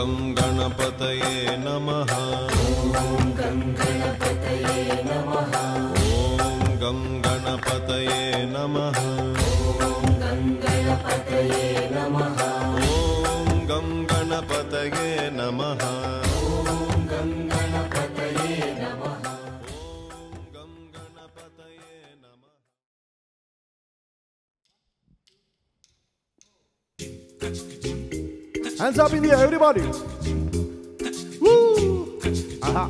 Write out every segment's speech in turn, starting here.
ಗಂ ಗಣಪತಯೇ ನಮಃ ॐ गं गणपतये नमः ಓಂ ಗಂ ಗಣಪತಯೇ ನಮಃ ॐ गं गणपतये नमः ಓಂ ಗಂ ಗಣಪತಯೇ ನಮಃ ॐ गं गणपतये नमः ಓಂ ಗಂ ಗಣಪತಯೇ ನಮಃ Hands up in the air, everybody. Woo! Aha.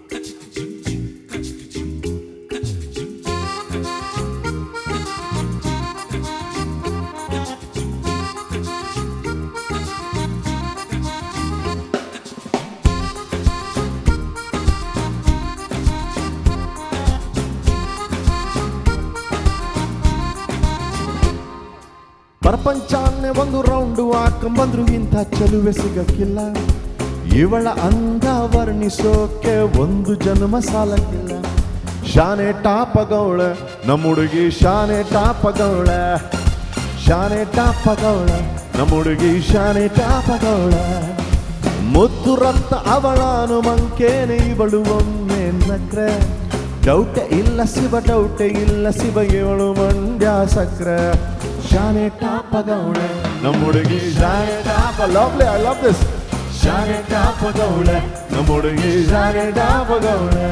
ಪ್ರಪಂಚಾನ್ನೇ ಒಂದು ರೌಂಡು ಹಾಕೊಂಬಂದ್ರು ಇಂಥ ಚೆಲುವೆ ಸಿಗಕ್ಕಿಲ್ಲ ಇವಳ ಅಂದ ವರ್ಣಿಸೋಕೆ ಒಂದು ಜನ್ಮ ಸಾಲಕ್ಕಿಲ್ಲ ಶಾನೆ ಟಾಪಗೌಳ ನಮ್ಮ ಹುಡುಗಿ ಶಾನೆ ಟಾಪಗೌಳ ಶಾನೆ ಟಾಪಗೌಳ ನಮ್ಮ ಹುಡುಗಿ ಶಾನೆ ಟಾಪಗೌಳ ಮುದ್ದು ರತ್ನ ಅವಳಾನು ಮಂಕೇನೆ ಇವಳು ಒಮ್ಮೆ ನಕ್ರೆ ಡೌಟೆ ಇಲ್ಲ ಶಿವ ಡೌಟೆ ಇಲ್ಲ ಶಿವ ಇವಳು ಮಂಡ್ಯ ಸಕ್ರೆ ಶಾನೆ ಟಾಪಗೌಳೆ ನಮ್ಮ ಹುಡುಗಿ ಶಾನೆ top lovely I love this ಶಾನೆ ಟಾಪಗೌಳೆ ನಮ್ಮ ಹುಡುಗಿ ಶಾನೆ ಟಾಪಗೌಳೆ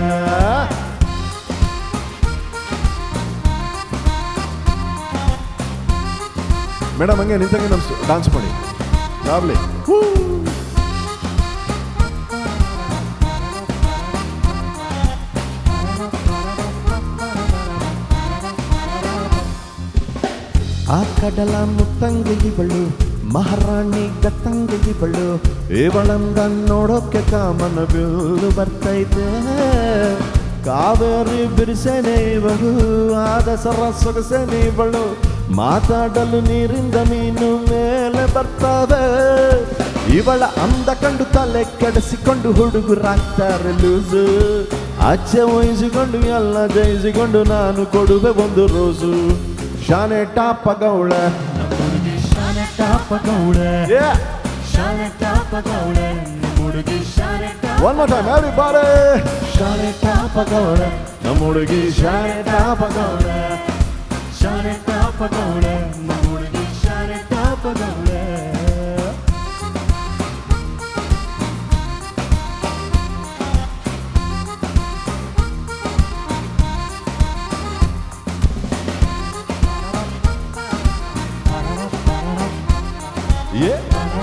ಮೇಡಮ್ ಹಂಗೆ ನಿಂತಂಗೆ ನಮ್ಮ ಡಾನ್ಸ್ ಮಾಡಿ ಲವ್ಲಿ ಆ ಕಡಲ ಮುತ್ತಂಗೆ ಇವಳು ಮಹಾರಾಣಿ ಗತ್ತಂಗೆ ಇವಳು ಇವಳಂದ ನೋಡೋಕೆ ಕಾಮನ ಬೀಳು ಬರ್ತೈತೆ ಕಾವೇರಿ ಬಿರುಸೇನೆ ಇವಳು ಆದ ಸರ ಸೊಗಸೇನೆ ಇವಳು ಮಾತಾಡಲು ನೀರಿಂದ ಮೀನು ಮೇಲೆ ಬರ್ತವೆ ಇವಳ ಅಂದ ಕಂಡು ತಲೆ ಕೆಡಿಸಿಕೊಂಡು ಹುಡುಗರಾಗ್ತಾರೆ ಲೂಸು ಆಚೆ ವಹಿಸಿಕೊಂಡು ಎಲ್ಲ ಜಯಿಸಿಕೊಂಡು ನಾನು ಕೊಡುವೆ ಒಂದು ರೋಸು ಶಾನೆ ಟಾಪಗೌಳ ಶಾನೆ ಟಾಪಗೌಳ Yeah. ಶಾನೆ ಟಾಪಗೌಳ ಹುಡುಗಿ ಶಾನೆ One more time, everybody. ಶಾನೆ ಟಾಪಗೌಳ ನಮ್ಮ ಹುಡುಗಿ ಶಾನೆ ಟಾಪಗೌಳ ಶಾನೆ ಟಾಪಗೌಳ ಹುಡುಗಿ ಶಾನೆ ಟಾಪಗೌಳ Yeah.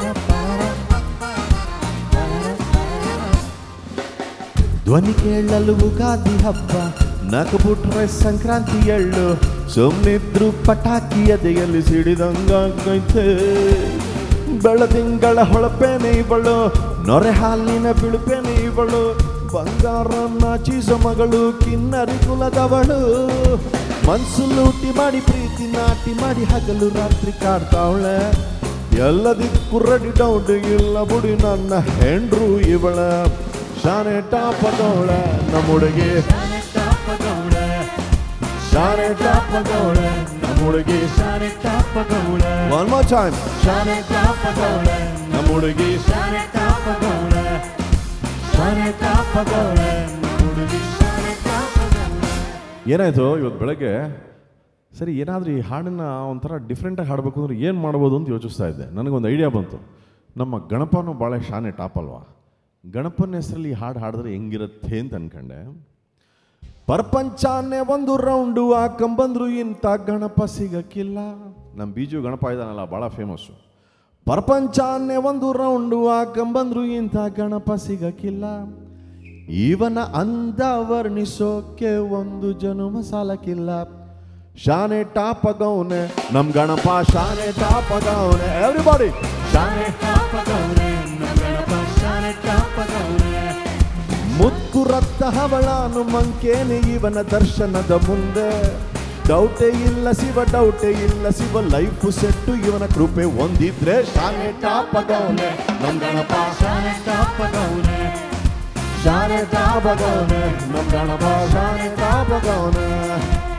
ಧ್ವನಿ ಕೇಳಲು ಉಗಾದಿ ಹಬ್ಬ ನಗು ಬಿಟ್ರೆ ಸಂಕ್ರಾಂತಿ ಎಳ್ಳು ಸುಮ್ಮನಿದ್ರು ಪಟಾಕಿ ಎದೆಯಲ್ಲಿ ಸಿಡಿದಂಗೈತೆ ಬೆಳದಿಂಗಳ ಹೊಳಪೇನೆ ಇವಳು ನೊರೆ ಹಾಲಿನ ಬಿಳುಪೇನೆ ಇವಳು ಬಂಗಾರ ನಾಚಿಸ ಮಗಳು ಕಿನ್ನರಿ ಕುಲದವಳು ಮನ್ಸು ಲೂಟಿ ಮಾಡಿ ಪ್ರೀತಿ ನಾಟಿ ಮಾಡಿ ಹಗಲು ರಾತ್ರಿ ಕಾಡ್ತಾವಳೆ ಎಲ್ಲದಿಕ್ಕೂ ರೆಡಿ ಡೌಟ್ ಇಲ್ಲ ಬುಡಿ ನನ್ನ ಹೆಂಡ್ರು ಇವಳ ಶಾನೆ ಟಾಪದವಳ ನಮ್ಮ ಹುಡುಗಿ ಶಾನೆ ಟಾಪಗೌಳ ಶಾನೆ ಟಾಪದವಳ ನಮ್ಮ ಹುಡುಗಿ ಶಾನೆ ಟಾಪಗೌಳ ಒನ್ ಮೋರ್ ಟೈಮ್ ಶಾನೆ ಟಾಪಗೌಳ ನಮ್ಮ ಹುಡುಗಿ ಶಾನೆ ಟಾಪಗೌಳ ಶಾನೆ ಟಾಪಗೌಳ ಹುಡುಗಿ ಶಾನೆ ಟಾಪಗೌಳ ಏನಾಯ್ತು ಇವತ್ತು ಬೆಳಗ್ಗೆ ಸರಿ ಏನಾದರೂ ಈ ಹಾಡನ್ನ ಒಂಥರ ಡಿಫ್ರೆಂಟಾಗಿ ಹಾಡಬೇಕು ಅಂದ್ರೆ ಏನು ಮಾಡ್ಬೋದು ಅಂತ ಯೋಚಿಸ್ತಾ ಇದ್ದೆ ನನಗೊಂದು ಐಡಿಯಾ ಬಂತು ನಮ್ಮ ಗಣಪನೂ ಭಾಳ ಶಾನೆ ಟಾಪ್ ಅಲ್ವಾ ಗಣಪನ ಹೆಸರಲ್ಲಿ ಈ ಹಾಡು ಹಾಡಿದ್ರೆ ಹೆಂಗಿರುತ್ತೆ ಅಂತ ಅನ್ಕೊಂಡೆ ಪ್ರಪಂಚನೇ ಒಂದು ರೌಂಡು ಹಾಕೊಂಬಂದ್ರು ಇಂಥ ಗಣಪ ಸಿಗಕ್ಕಿಲ್ಲ ನಮ್ಮ ಬೀಜು ಗಣಪ ಇದ್ದಾನಲ್ಲ ಭಾಳ ಫೇಮಸ್ಸು ಪ್ರಪಂಚನೇ ಒಂದು ರೌಂಡು ಹಾಕೊಂಬಂದ್ರು ಇಂಥ ಗಣಪ ಸಿಗಕ್ಕಿಲ್ಲ ಇವನ ಅಂದ ವರ್ಣಿಸೋಕೆ ಒಂದು ಜನುಮ ಸಾಲಕ್ಕಿಲ್ಲ ಶಾನೆ ಟಾಪಗೌನೆ ನಮ್ ಗಣಪ ಶಾನೆ ಟಾಪಗೌನೆ ಎವ್ರಿಬಾಡಿ ಶಾನೆ ಟಾಪಗೌಳ ಗಣಪ ಶಾನೆ ಟಾಪಗೌಳ ಮುತ್ತು ರಕ್ತ ಹವಳಾನು ಮಂಕೇನೆ ಇವನ ದರ್ಶನದ ಮುಂದೆ ಡೌಟೇ ಇಲ್ಲ ಶಿವ ಡೌಟೇ ಇಲ್ಲ ಶಿವ ಲೈಫ್ ಸೆಟ್ಟು ಇವನ ಕೃಪೆ ಒಂದಿದ್ರೆ ಶಾನೆ ಟಾಪಗೌನೆ ನಮ್ ಗಣಪ ಶಾನೆ ಟಾಪಗೌಳ ಶಾನೆ ಟಾಪಗೌನೆ ನಮ್ ಗಣಪ ಶಾನೆ ಟಾಪಗೌನೆ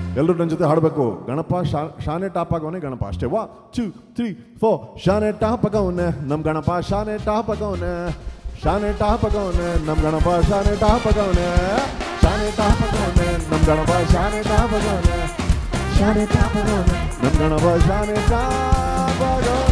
ಎಲ್ಲರೂ ನನ್ನ ಜೊತೆ ಹಾಡಬೇಕು ಗಣಪ ಶಾ ಶಾನೆ ಟಾಪ್ ಆಗವನೆ ಗಣಪ ಅಷ್ಟೇ ವಾ ಟೂ ತ್ರೀ ಫೋರ್ ಶಾನೆ ಟಾಪ್ ಆಗವನೆ ನಮ್ಮ ಗಣಪ ಶಾನೆ ಟಾಪ್ ಆಗವನೆ ಶಾನೆ ಟಾಪ್ ಆಗವನೆ ನಮ್ಮ ಗಣಪ ಶಾನೆ ಟಾಪ್ ಆಗವನೆ ಶಾನೆ ಟಾಪ್ ಆಗವನೆ ನಮ್ಮ ಗಣಪ ಶಾನೆ ಟಾಪ್ ಆಗವನೆ ಶಾನೆ ಟಾಪ್ ಆಗವನೆ ನಮ್ಮ ಗಣಪ ಶಾನೆ ಟಾಪ್ ಆಗವನೆ